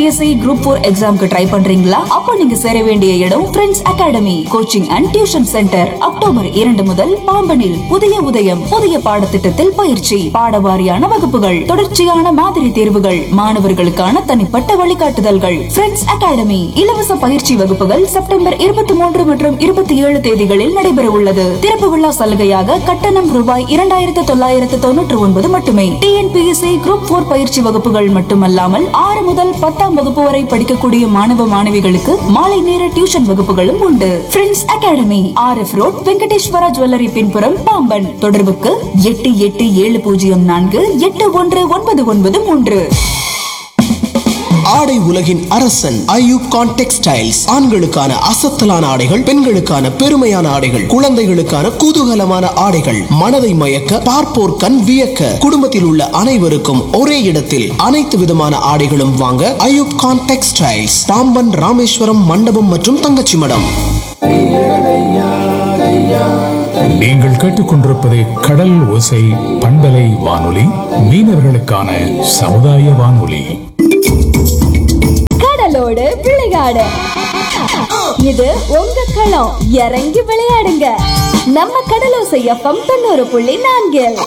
TNPSC group four எக்ஸாம்க்கு try பண்றீங்களா அப்போ நீங்க சேர வேண்டிய இடம் Friends Academy coaching and tuition centre October இரண்டு முதல் பாம்பனில் புதிய உதயம் புதிய பாடத்திட்டத்தில் பயிற்சி பாடவாரியான வகுப்புகள் தொடர்ச்சியான மாதிரி தேர்வுகள் மாணவர்களுக்கான தனிப்பட்ட வழிகாட்டுதல்கள் ஃப்ரெண்ட்ஸ் அகாடமி இலவச பயிற்சி வகுப்புகள் செப்டம்பர் இருபத்தி மூன்று மற்றும் இருபத்தி ஏழு தேதிகளில் நடைபெற உள்ளது திறப்பு விழா சலுகையாக கட்டணம் ரூபாய் இரண்டாயிரத்து தொள்ளாயிரத்து தொண்ணூற்று ஒன்பது மட்டுமே டிஎன்பிஎஸ்சி குரூப் போர் பயிற்சி வகுப்புகள் மட்டுமல்லாமல் ஆறு முதல் பத்தாம் வகுப்பு வரை படிக்கக்கூடிய மாணவ மாணவிகளுக்கு மாலை நேர டியூஷன் வகுப்புகளும் உண்டு Friends Academy R F road Venkateswara jewellery பின்புறம் பாம்பன் தொடர்புக்கு எட்டு எட்டு ஏழு பூஜ்ஜியம் நான்கு எட்டு ஒன்று ஒன்பது ஒன்பது மூன்று ஆடை உலகின் அரசன் ஐயூப் கான் டெக்ஸ்டைல்ஸ் ஆண்களுக்கான அசத்தலான ஆடைகள் பெண்களுக்கான பெருமையான ஆடைகள் குழந்தைகளுக்கான குதூகலமான ஆடைகள் மனதை மயக்க பார்ப்போர் கண் வியக்க குடும்பத்தில் உள்ள அனைவருக்கும் ஒரே இடத்தில் அனைத்து விதமான ஆடைகளும் வாங்க ஐயூப் கான் டெக்ஸ்டைல்ஸ் பாம்பன் ராமேஸ்வரம் மண்டபம் மற்றும் தங்கச்சி மடம் நீங்கள் கேட்டுக்கொண்டிருப்பது கடல் ஓசை பண்பலை வானொலி மீனவர்களுக்கான சமுதாய வானொலி கடலோடு விளையாடு இது உங்க களம் இறங்கி விளையாடுங்க நம்ம கடலோசை எஃப்எம் தொண்ணூறு புள்ளி நான்கில்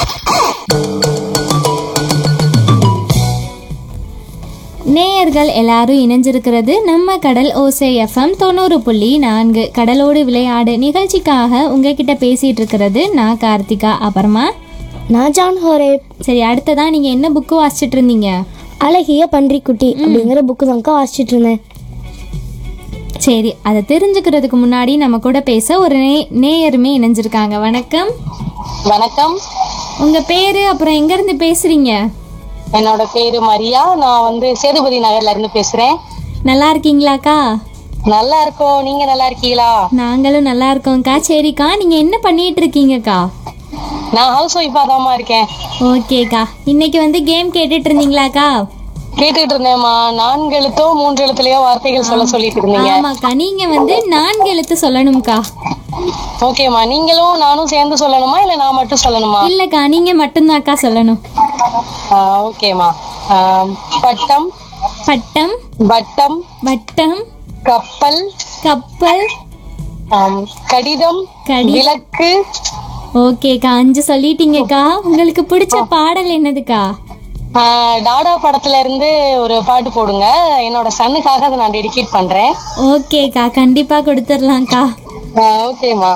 நேயர்கள் எல்லாரும் இணைஞ்சிருக்கிறது நம்ம கடல் ஓசை எஃப்எம் தொண்ணூறு புள்ளி நான்கு கடலோடு விளையாடு நிகழ்ச்சிக்காக உங்ககிட்ட பேசிட்டு இருக்கிறது நான் கார்த்திகா அப்புறமா நான் ஜான் ஹோரேப் சரி அடுத்ததான் நீங்க என்ன புக்கு வாசிச்சிட்டு இருந்தீங்க அழகிய பன்றிக்குட்டி அப்படிங்கிற புக்கு தான்க்கா வாசிச்சிட்டு இருந்தேன் சரி அதை தெரிஞ்சுக்கிறதுக்கு முன்னாடி நம்ம கூட பேச ஒரு நே நேயருமே இணைஞ்சிருக்காங்க வணக்கம் வணக்கம் உங்க பேரு அப்புறம் எங்க இருந்து பேசுறீங்க என்னோட பேரு மரியா நான் வந்து சேதுபதி நகர்ல இருந்து பேசுறேன் நல்லா இருக்கீங்களாக்கா நல்லா இருக்கோம் நீங்க நல்லா இருக்கீங்களா நாங்களும் நல்லா இருக்கோம்க்கா சரிக்கா நீங்க என்ன பண்ணிட்டு இருக்கீங்கக்கா நான் ஹவுஸ் ஒய்ஃபா தாம்மா இருக்கேன் ஓகேக்கா இன்னைக்கு வந்து கேம் கேட்டுட்டு இருந்தீங்களாக்கா கேட்டுட்டு இருந்தேம்மா நான்கு எழுத்தோ மூன்று எழுத்துலயோ வார்த்தைகள் சொல்ல சொல்லிட்டு இருந்தீங்க ஆமாக்கா நீங்க வந்து நான்கு எழுத்து சொல்லணும்க்கா ஓகேம்மா நீங்களும் நானும் சேர்ந்து சொல்லணுமா இல்ல நான் மட்டும் சொல்லணுமா இல்லக்கா நீங்க மட்டும்தான்க்கா சொல்லணும் ஆ, ஓகேம்மா ஆ, பட்டம் பட்டம் வட்டம் வட்டம் கப்பல் கப்பல் ஆம், கடிதம் கடி- விளக்கு ஓகேக்கா அஞ்சு சொல்லிட்டீங்கக்கா உங்களுக்கு பிடிச்ச பாடல் என்னதுக்கா ஆ, டாடா படத்துல இருந்து ஒரு பாட்டு போடுங்க என்னோட சன்னுக்காக அதை நான் டெடிகேட் பண்றேன் ஓகேக்கா கண்டிப்பா கொடுத்துடலாம்க்கா ஆ, ஓகேம்மா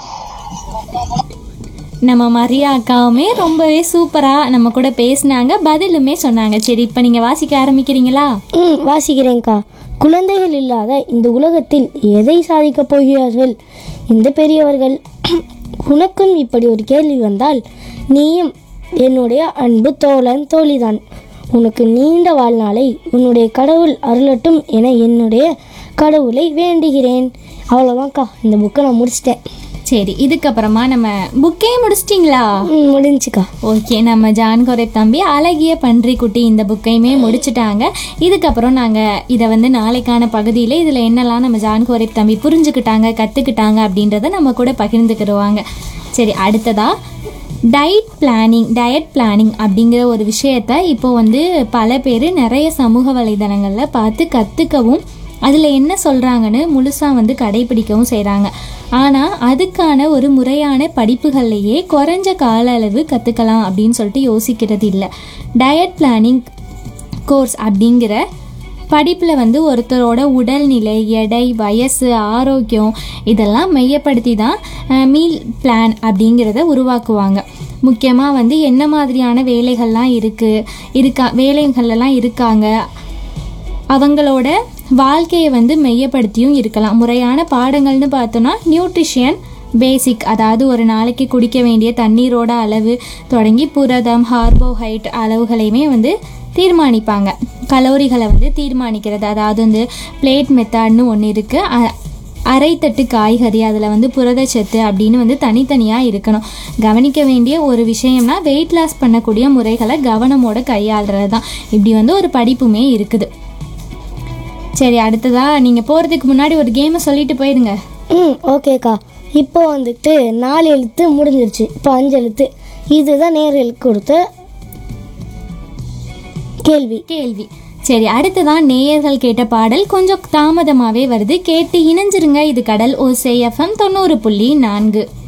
நம்ம மரியா அக்காவுமே ரொம்பவே சூப்பரா நம்ம கூட பேசினாங்க பதிலுமே சொன்னாங்க சரி இப்போ நீங்க வாசிக்க ஆரம்பிக்கிறீங்களா ம் வாசிக்கிறேன்க்கா குழந்தைகள் இல்லாத இந்த உலகத்தில் எதை சாதிக்கப் போகிறார்கள் இந்த பெரியவர்கள் உனக்கும் இப்படி ஒரு கேள்வி வந்தால் நீயும் என்னுடைய அன்பு தோழன் தோழிதான் உனக்கு நீண்ட வாழ்நாளை உன்னுடைய கடவுள் அருளட்டும் என என்னுடைய கடவுளை வேண்டுகிறேன் அவ்வளோதான்க்கா இந்த புக்கை நான் முடிச்சிட்டேன் சரி இதுக்கப்புறமா நம்ம புக்கே முடிச்சிட்டிங்களா ம் முடிஞ்சுக்கா ஓகே நம்ம ஜான் கொரை தம்பி அழகிய பன்றி குட்டி இந்த புக்கையுமே முடிச்சிட்டாங்க இதுக்கப்புறம் நாங்கள் இதை வந்து நாளைக்கான பகுதியில் இதில் என்னெல்லாம் நம்ம ஜான் கொரை தம்பி புரிஞ்சுக்கிட்டாங்க கற்றுக்கிட்டாங்க அப்படின்றத நம்ம கூட பகிர்ந்துக்கிடுவாங்க சரி அடுத்ததா டயட் பிளானிங் டயட் பிளானிங் அப்படிங்கிற ஒரு விஷயத்த இப்போ வந்து பல பேர் நிறைய சமூக வலைதளங்களில் பார்த்து கற்றுக்கவும் அதில் என்ன சொல்கிறாங்கன்னு முழுசாக வந்து கடைபிடிக்கவும் செய்கிறாங்க ஆனால் அதுக்கான ஒரு முறையான படிப்புகள்லையே குறைஞ்ச கால அளவு கற்றுக்கலாம் அப்படின்னு சொல்லிட்டு யோசிக்கிறது இல்லை டயட் பிளானிங் கோர்ஸ் அப்படிங்கிற படிப்பில் வந்து ஒருத்தரோட உடல்நிலை எடை வயசு ஆரோக்கியம் இதெல்லாம் மையப்படுத்தி தான் மீல் பிளான் அப்படிங்கிறத உருவாக்குவாங்க முக்கியமாக வந்து என்ன மாதிரியான வேலைகள்லாம் இருக்குது இருக்கா வேலைகள்லாம் இருக்காங்க அவங்களோட வாழ்க்கையை வந்து மையப்படுத்தியும் இருக்கலாம் முறையான பாடங்கள்னு பார்த்தோன்னா நியூட்ரிஷியன் பேசிக் அதாவது ஒரு நாளைக்கு குடிக்க வேண்டிய தண்ணீரோட அளவு தொடங்கி புரதம் கார்போஹைட் அளவுகளையுமே வந்து தீர்மானிப்பாங்க கலோரிகளை வந்து தீர்மானிக்கிறது அதாவது வந்து பிளேட் மெத்தட்னு ஒன்று இருக்குது அரைத்தட்டு காய்கறி அதில் வந்து புரதச்சத்து அப்படின்னு வந்து தனித்தனியாக இருக்கணும் கவனிக்க வேண்டிய ஒரு விஷயம்னா வெயிட் லாஸ் பண்ணக்கூடிய முறைகளை கவனமோட கையாளுறது தான் இப்படி வந்து ஒரு படிப்புமே இருக்குது சரி அடுத்ததா நீங்கள் போகிறதுக்கு முன்னாடி ஒரு கேமை சொல்லிட்டு போயிடுங்க ம் ஓகேக்கா இப்போ வந்துட்டு நாலு எழுத்து முடிஞ்சிருச்சு இப்போ அஞ்சு எழுத்து இதுதான் நேர்களுக்கு கொடுத்த கேள்வி கேள்வி சரி அடுத்ததான் நேயர்கள் கேட்ட பாடல் கொஞ்சம் தாமதமாவே வருது கேட்டு இணைஞ்சிருங்க இது கடல் ஓசை எஃப்எம் தொண்ணூறு புள்ளி நான்கு